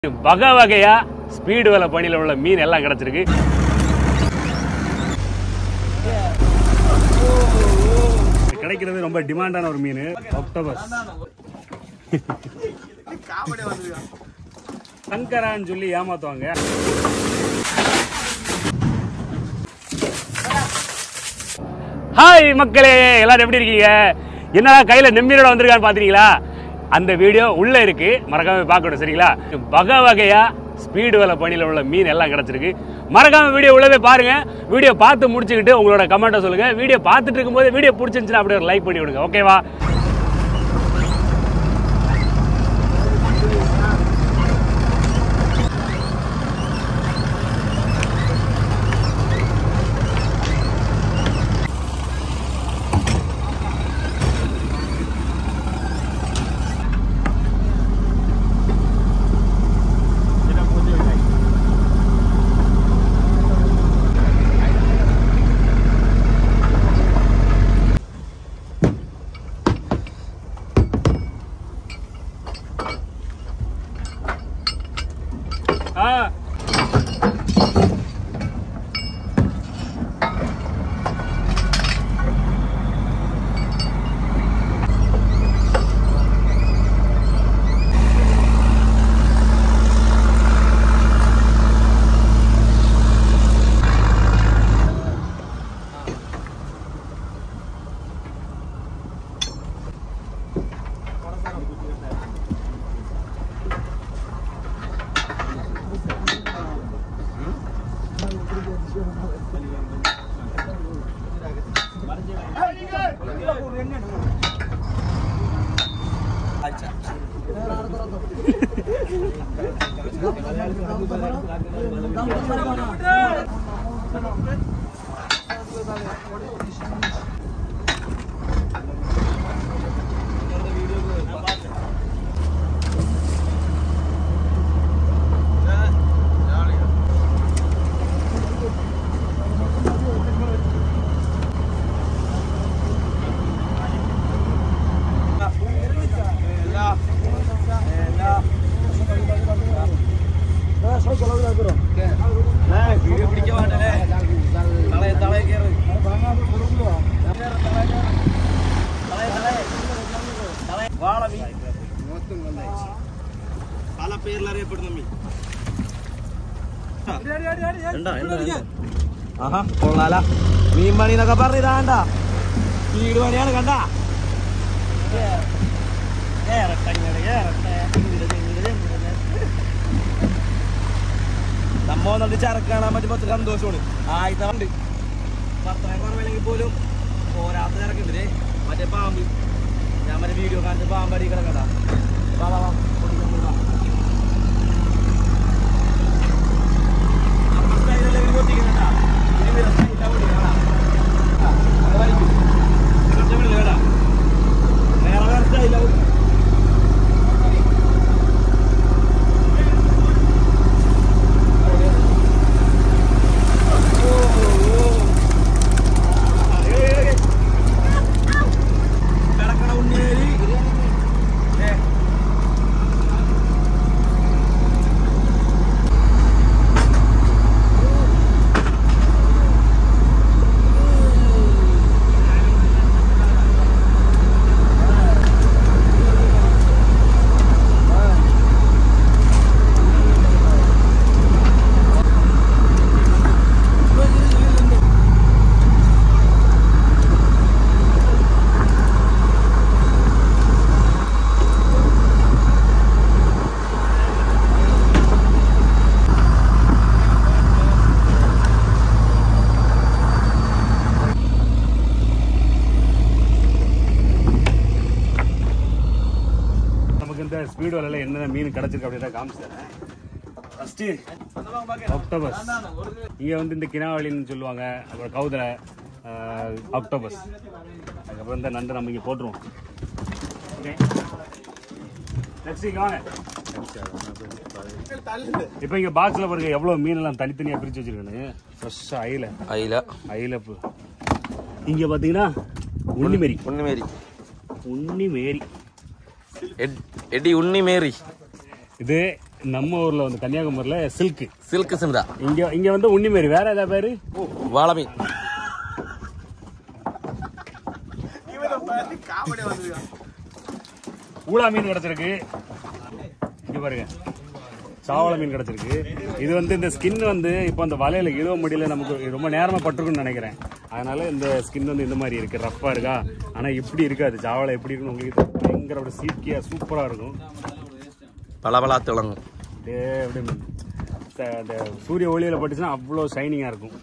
வகை வகையா ஸ்பீடு வேலை பணியில் உள்ள மீன் எல்லாம் கிடைச்சிருக்கு கிடைக்கிறது ரொம்ப டிமாண்டான ஒரு மீன் ஆக்டோபஸ் சங்கரான்னு சொல்லி ஏமாத்துவாங்க ஹாய் மக்களே எல்லாரும் எப்படி இருக்கீங்க என்னடா கையில நெம்மீரோட வந்திருக்கான்னு பாத்தீங்களா அந்த வீடியோ உள்ள இருக்கு மறக்காம பார்க்கணும் சரிங்களா வகை வகையா ஸ்பீடு வேலை பணியில் உள்ள மீன் எல்லாம் கிடைச்சிருக்கு மறக்காம வீடியோ உள்ளவே பாருங்க வீடியோ பார்த்து முடிச்சுக்கிட்டு உங்களோட கமெண்ட்டை சொல்லுங்க வீடியோ பார்த்துட்டு இருக்கும்போது வீடியோ பிடிச்சிருந்துச்சுன்னா அப்படியே ஒரு லைக் பண்ணி விடுங்க ஓகேவா ஆ പല പേരിൽ അറിയപ്പെടുന്ന മീൻ ആഹാ കൊള്ളാല മീൻ പണി എന്നൊക്കെ പറഞ്ഞിതാണ്ട വീട് പണിയാണ് കണ്ട സംഭവം നല്ല ചരക്ക് കാണാൻ പറ്റുമ്പോ ഒത്തിരി സന്തോഷമാണ് ആയിരത്തി ഉണ്ട് പത്രയും കുറവില്ലെങ്കിൽ പോലും പോരാത്ത ചരക്കുണ്ട് ദേ. മറ്റേ പാമ്പ് ഞാൻ മറ്റേ വീഡിയോ കാണിച്ച പാമ്പ് അടി കിടക്കണ്ട വാ വാ വാ പൊട്ടിക്കാൻ പോവാ അപ്പുറത്തെ അതിലെല്ലാം ഇവര് പൊട്ടിക്കുന്നുണ്ടാ. ഇനി ഇവരെ side ആ പൊട്ടിക്കണതാ. ആ, അത് വലിക്കും. ഇവരുടെ വെള്ളം കേടാ. വേറെ വേറെ style ആ പൊട്ടിക്കുന്നത്. ഓ, ഓ. ആ, ഏയ്, ഏയ്, ഏയ്. കിടക്കണ ഉണ്ണിയേരി ഏ நமக்கு இந்த ஸ்பீடு வேலையில் என்னென்ன மீன் கிடைச்சிருக்கு அப்படின்றத காமிச்சு தரேன் ஃபஸ்ட்டு ஆக்டோபஸ் இங்கே வந்து இந்த கினாவளின்னு சொல்லுவாங்க அப்புறம் கவுதரை ஆக்டோபஸ் அதுக்கப்புறம் இந்த நண்டு நம்ம இங்கே போட்டுருவோம் ஓகே நெக்ஸ்ட் இங்கே வாங்க இப்போ இங்கே பாக்ஸில் பாருங்க எவ்வளோ மீனெல்லாம் தனித்தனியாக பிரித்து வச்சிருக்கேன்னு ஃப்ரெஷ்ஷாக அயில അയില அயில இங்கே பார்த்தீங்கன்னா உண்ணிமேரி ഉണ്ണിമേരി உண்ணிமேரி എടി ഉണ്ണിമേരി இது நம்ம ஊர்ல வந்து கன்னியாகுமரியில சில்க் சில்க் சிம்ரா இங்க இங்க வந்து உன்னிமேரி வேற ஏதாவது பேரு வாழை மீன் ஊளா மீன் கிடைச்சிருக்கு இங்க பாருங்க சாவள மீன் கிடைச்சிருக்கு இது வந்து இந்த ஸ்கின் வந்து இப்போ அந்த வலையில இழுவ முடியல நமக்கு ரொம்ப நேரமா பட்டிருக்குன்னு நினைக்கிறேன் அதனால இந்த ஸ்கின் வந்து இந்த மாதிரி இருக்கு ரஃப்பா இருக்கா ஆனா இப்படி இருக்காது சாவளை எப்படி இருக்குன்னு உங்களுக்கு பயங்கர அப்படி சீக்கியா சூப்பரா இருக்கும் பளபளா திளங்கும் அப்படியே அப்படியே ச- அந்த சூரிய ஒளியில பட்டுச்சுன்னா அவ்வளோ ஷைனிங்கா இருக்கும்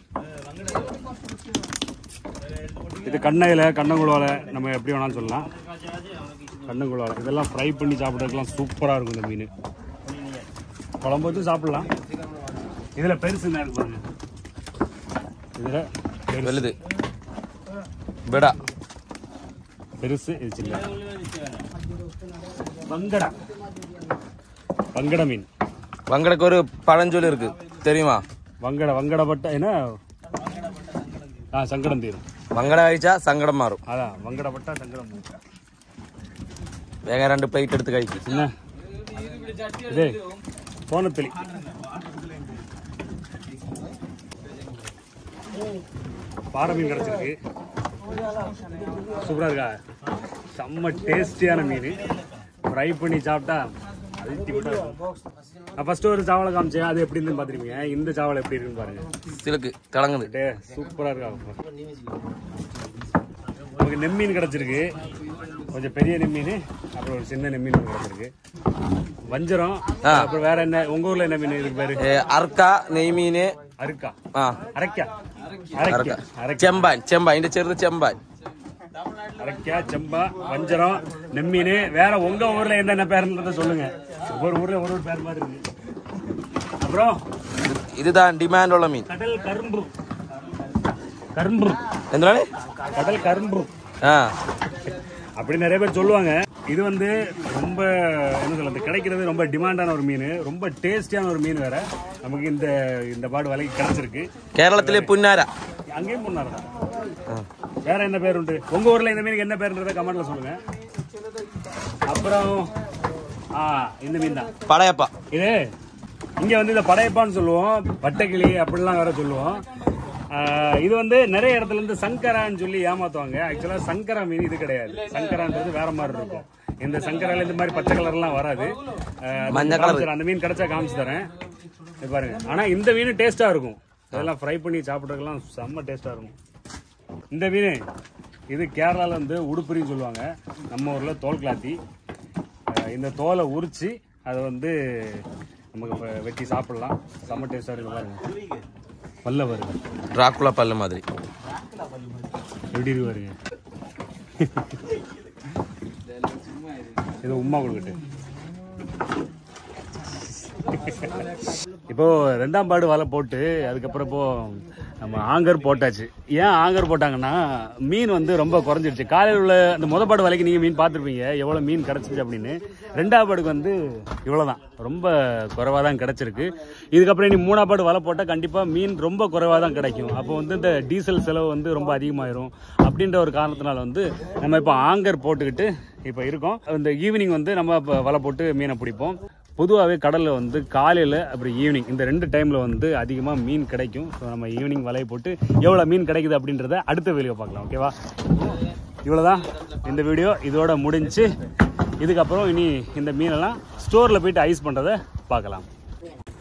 இது கண்ணையில கண்ணங்குழுவால நம்ம எப்படி வேணாலும் சொல்லலாம் கண்ணங்குழுவால இதெல்லாம் ஃப்ரை பண்ணி சாப்பிட்றதுக்கெல்லாம் சூப்பரா இருக்கும் இந்த மீன் குழம்பு வச்சு சாப்பிடலாம் இதுல பெருசு என்ன இருக்கு பாருங்க இதுல பெருசு- வெளுது விடா பெருசு இது சின்ன வங்கடா வங்கட மீன் வங்கடக்கு ஒரு பழஞ்சொல் இருக்கு தெரியுமா வங்கட வங்கடப்பட்ட என்ன ஆ சங்கடம் தீரும் வங்கடை കഴിച്ചാ சங்கடம் மாறும் அதான் வங்கடப்பட்டா சங்கடம் தீரும். வேக ரெண்டு பிளேட் எடுத்து കഴിക്കും என்ன இது கோணத்தளி பாறை மீன் கிடைச்சிருக்கு சூப்பரா இருக்கா செம்ம டேஸ்டியான மீன் ஃப்ரை பண்ணி சாப்பிட்டா அல்டிமேட்டா இருக்கும் நான் ஃபர்ஸ்ட் ஒரு சாவலை காமிச்சேன் அது எப்படி இருந்துன்னு பார்த்துருப்பீங்க இந்த சாவல் எப்படி இருக்குன்னு பாருங்க சிலுக்கு திளங்குது டே சூப்பரா இருக்கா நமக்கு நெம்மீன் கிடைச்சிருக்கு கொஞ்சம் பெரிய நெம்மீன் அப்புறம் ஒரு சின்ன நெம்மீன் ஒண்ணு கிடைச்சிருக்கு வஞ்சரம் ஆ. அப்புறம் வேற என்ன உங்க ஊர்ல என்ன மீன் இதுக்கு பேரு ഏ, അർക്ക നെയ്മീന് அருக்கா ആ அரைக்கா അർക്ക அரைக்கா அரைக்கா ചെമ്പാൻ ചെമ്പാൻ അതിന്റെ ചെറുത് ചെമ്പാൻ அரைக்கா செம்பா வஞ்சரம் நெம்மீன் வேற உங்க ஊர்ல என்னென்ன பேருன்றத சொல்லுங்க ஒவ்வொரு ஊர்ல ஒரு ஒரு பேர் மாதிரி இருக்கு அப்புறம் ഇതാ ഡിമാൻഡ് ഉള്ള മീൻ கடல் கரும்பு கரும்பு എന്താണ് கடல் கரும்பு ആ அப்படி நிறைய பேர் சொல்லுவாங்க இது வந்து ரொம்ப என்ன சொல்றது கிடைக்கிறது ரொம்ப டிமாண்டான ஒரு மீன் ரொம்ப டேஸ்டியான ஒரு மீன் வேற நமக்கு இந்த இந்த பாடு விலைக்கு கிடைச்சிருக்கு കേരളത്തിലെ പുന്നാര அங்கேயும் பொண்ணாரா வேற என்ன பேர் உண்டு உங்க ஊர்ல இந்த மீனுக்கு என்ன பேருன்றத கமெண்ட்ல சொல்லுங்க அப்புறம் ஆ இந்த மீன் தான் പടയപ്പ இது இங்க வந்து இந்த படையப்பான்னு சொல்லுவோம் வட்டக்கிளி அப்படிலாம் வேற சொல்லுவோம் ஆஹ் இது வந்து நிறைய இடத்துல இருந்து சங்கரான்னு சொல்லி ஏமாத்துவாங்க ஆக்சுவலா சங்கரா மீன் இது கிடையாது சங்கரான்றது வேற மாதிரி இருக்கும் இந்த சங்கரால இந்த மாதிரி பச்சை கலர்லாம் வராது ஆஹ் அது மஞ்சள் காமிச்சு தரேன். அந்த மீன் கிடைச்சா காமிச்சு தரேன் இது பாருங்க ஆனா இந்த மீன் டேஸ்டா இருக்கும் அதெல்லாம் ஃப்ரை பண்ணி சாப்பிட்றதுக்கெல்லாம் செம்ம டேஸ்டா இருக்கும் இந்த மீன் இது கேரளால வந்து உடுப்புரின்னு சொல்லுவாங்க நம்ம ஊர்ல தோல் கிளாத்தி அஹ் இந்த தோலை உரிச்சு அதை வந்து நமக்கு இப்ப வெட்டி சாப்பிடலாம் செம்ம டேஸ்டா இருக்கு பாருங்க பல்ல பாருங்க ഡ്രാക്കുള പല്ല് മാതിരി எப்படி இருக்கு பாருங்க இது உமா கொடுக்கட்டு இப்போ ரெண்டாம் பாடு வலை போட்டு அதுக்கப்புறம் இப்போ நம்ம ஆங்கர் போட்டாச்சு ஏன் ஆங்கர் போட்டாங்கன்னா மீன் வந்து ரொம்ப குறைஞ்சிருச்சு காலையில் உள்ள அந்த முத பாடு வலைக்கு நீங்கள் மீன் பார்த்துருப்பீங்க எவ்வளோ மீன் கிடச்சிச்சு அப்படின்னு ரெண்டாவது பாடுக்கு வந்து இவ்வளோதான் ரொம்ப குறைவாக தான் கிடச்சிருக்கு இதுக்கப்புறம் இனி மூணாம் பாடு வலை போட்டால் கண்டிப்பாக மீன் ரொம்ப குறைவாக தான் கிடைக்கும் அப்போ வந்து இந்த டீசல் செலவு வந்து ரொம்ப அதிகமாயிரும் அப்படின்ற ஒரு காரணத்தினால வந்து நம்ம இப்போ ஆங்கர் போட்டுக்கிட்டு இப்போ இருக்கோம் இந்த ஈவினிங் வந்து நம்ம இப்போ வலை போட்டு மீனை பிடிப்போம் பொதுவாகவே கடலில் வந்து காலையில் அப்புறம் ஈவினிங் இந்த ரெண்டு டைமில் வந்து அதிகமாக மீன் கிடைக்கும் ஸோ நம்ம ஈவினிங் வலையை போட்டு எவ்வளோ மீன் கிடைக்குது அப்படின்றத அடுத்த வீடியோ பார்க்கலாம் ஓகேவா இவ்வளோதான் இந்த வீடியோ இதோட முடிஞ்சு இதுக்கப்புறம் இனி இந்த மீனெல்லாம் ஸ்டோரில் போயிட்டு ஐஸ் பண்ணுறதை பார்க்கலாம்